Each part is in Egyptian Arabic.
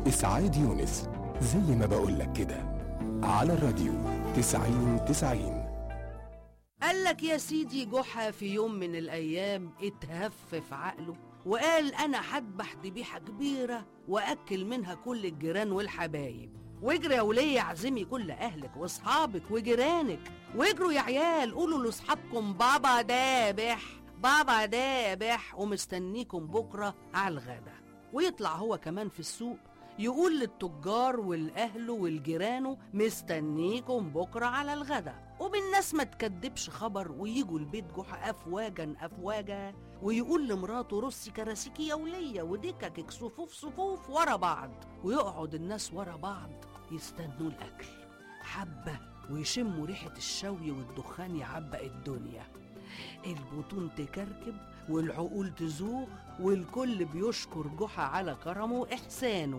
إسعاد يونس زي ما بقولك كده على الراديو تسعين تسعين قال لك يا سيدي جحا في يوم من الأيام اتهف في عقله وقال أنا هذبح ذبيحة كبيرة وأكل منها كل الجيران والحبايب واجري يا ولية اعزمي كل أهلك وأصحابك وجيرانك واجروا يا عيال قولوا لأصحابكم بابا دابح بابا دابح ومستنيكم بكرة على الغدا ويطلع هو كمان في السوق يقول للتجار والأهل والجيران مستنيكم بكرة على الغدا وبالناس ما تكدبش خبر ويجوا البيت جحا أفواجا أفواجا ويقول لمراته رصي كراسيكي يا ولية ودككك صفوف صفوف ورا بعض ويقعد الناس ورا بعض يستنوا الأكل حبة ويشموا ريحة الشوي والدخان يعبق الدنيا البطون تكركب والعقول تزوغ والكل بيشكر جحا على كرمه وإحسانه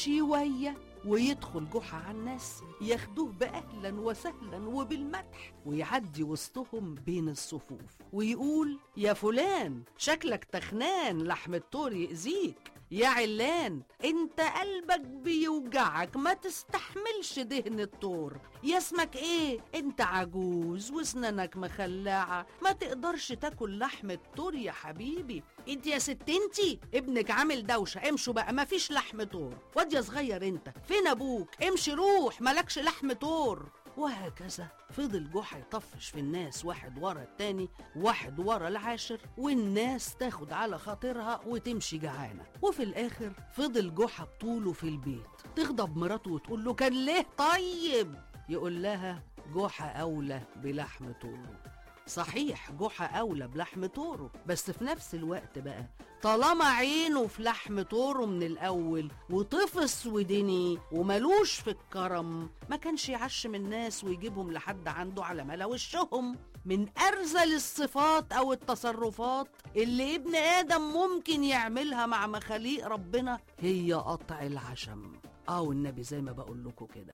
شوية ويدخل جحا على الناس ياخدوه بأهلا وسهلا وبالمدح ويعدي وسطهم بين الصفوف ويقول يا فلان شكلك تخنان لحم الطور يأذيك يا علان انت قلبك بيوجعك ما تستحملش دهن الطور يا اسمك ايه انت عجوز واسنانك مخلعة ما تقدرش تاكل لحم الطور يا حبيبي انت يا ست انتي ابنك عامل دوشة امشوا بقى ما فيش لحم طور واد يا صغير انت فين ابوك امشي روح مالكش لحم طور وهكذا فضل جحا يطفش في الناس واحد ورا التاني واحد ورا العاشر والناس تاخد على خاطرها وتمشي جعانة وفي الآخر فضل جحا بطوله في البيت تغضب مراته وتقول له كان ليه طيب يقول لها جحا أولى بلحم طوله صحيح جحا أولى بلحم طوره بس في نفس الوقت بقى طالما عينه في لحم طوره من الأول وطفس ودني وملوش في الكرم ما كانش يعشم الناس ويجيبهم لحد عنده على ملا وشهم من أرذل الصفات أو التصرفات اللي ابن آدم ممكن يعملها مع مخاليق ربنا هي قطع العشم اه النبي زي ما بقول لكم كده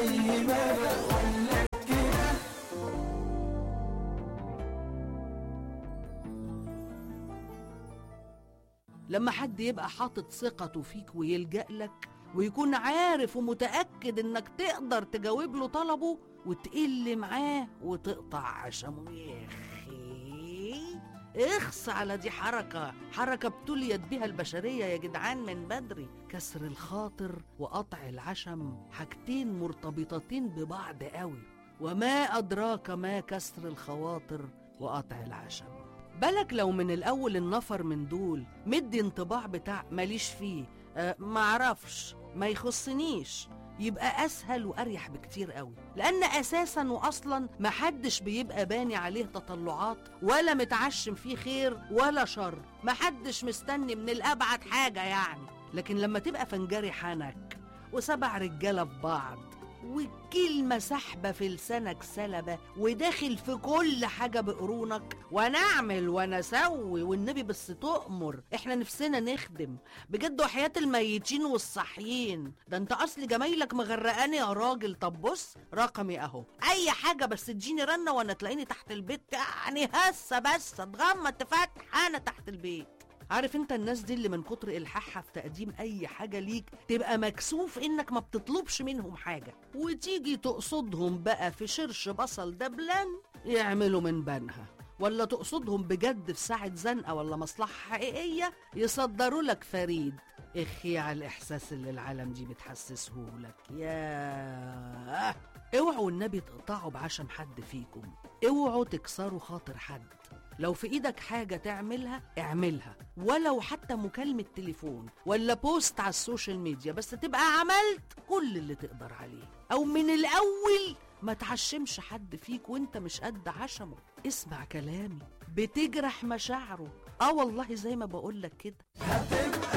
لما حد يبقى حاطط ثقته فيك ويلجأ لك ويكون عارف ومتأكد انك تقدر تجاوب له طلبه وتقل معاه وتقطع عشمه يا اخي اخص على دي حركة حركة ابتليت بها البشرية يا جدعان من بدري كسر الخاطر وقطع العشم حاجتين مرتبطتين ببعض قوي وما أدراك ما كسر الخواطر وقطع العشم بالك لو من الأول النفر من دول مدي انطباع بتاع ماليش فيه أه معرفش ما يخصنيش يبقى أسهل وأريح بكتير قوي لأن أساسا وأصلا محدش بيبقى باني عليه تطلعات ولا متعشم فيه خير ولا شر محدش مستني من الأبعد حاجة يعني لكن لما تبقى فنجري حنك وسبع رجالة في بعض والكلمة سحبة في لسانك سلبة وداخل في كل حاجة بقرونك ونعمل ونسوي والنبي بس تؤمر احنا نفسنا نخدم بجد وحياة الميتين والصحيين ده انت اصل جمايلك مغرقاني يا راجل طب بص رقمي اهو اي حاجة بس تجيني رنة وانا تلاقيني تحت البيت يعني هسه بس اتغمى تفتح انا تحت البيت عارف انت الناس دي اللي من كتر الحاحها في تقديم اي حاجه ليك تبقى مكسوف انك ما بتطلبش منهم حاجه وتيجي تقصدهم بقى في شرش بصل دبلان يعملوا من بنها ولا تقصدهم بجد في ساعة زنقة ولا مصلحة حقيقية يصدروا لك فريد اخي على الإحساس اللي العالم دي بتحسسه لك يا اوعوا النبي تقطعوا بعشم حد فيكم اوعوا تكسروا خاطر حد لو في ايدك حاجة تعملها اعملها ولو حتى مكالمة تليفون ولا بوست على السوشيال ميديا بس تبقى عملت كل اللي تقدر عليه او من الاول ما تعشمش حد فيك وانت مش قد عشمه اسمع كلامي بتجرح مشاعره اه والله زي ما بقولك كده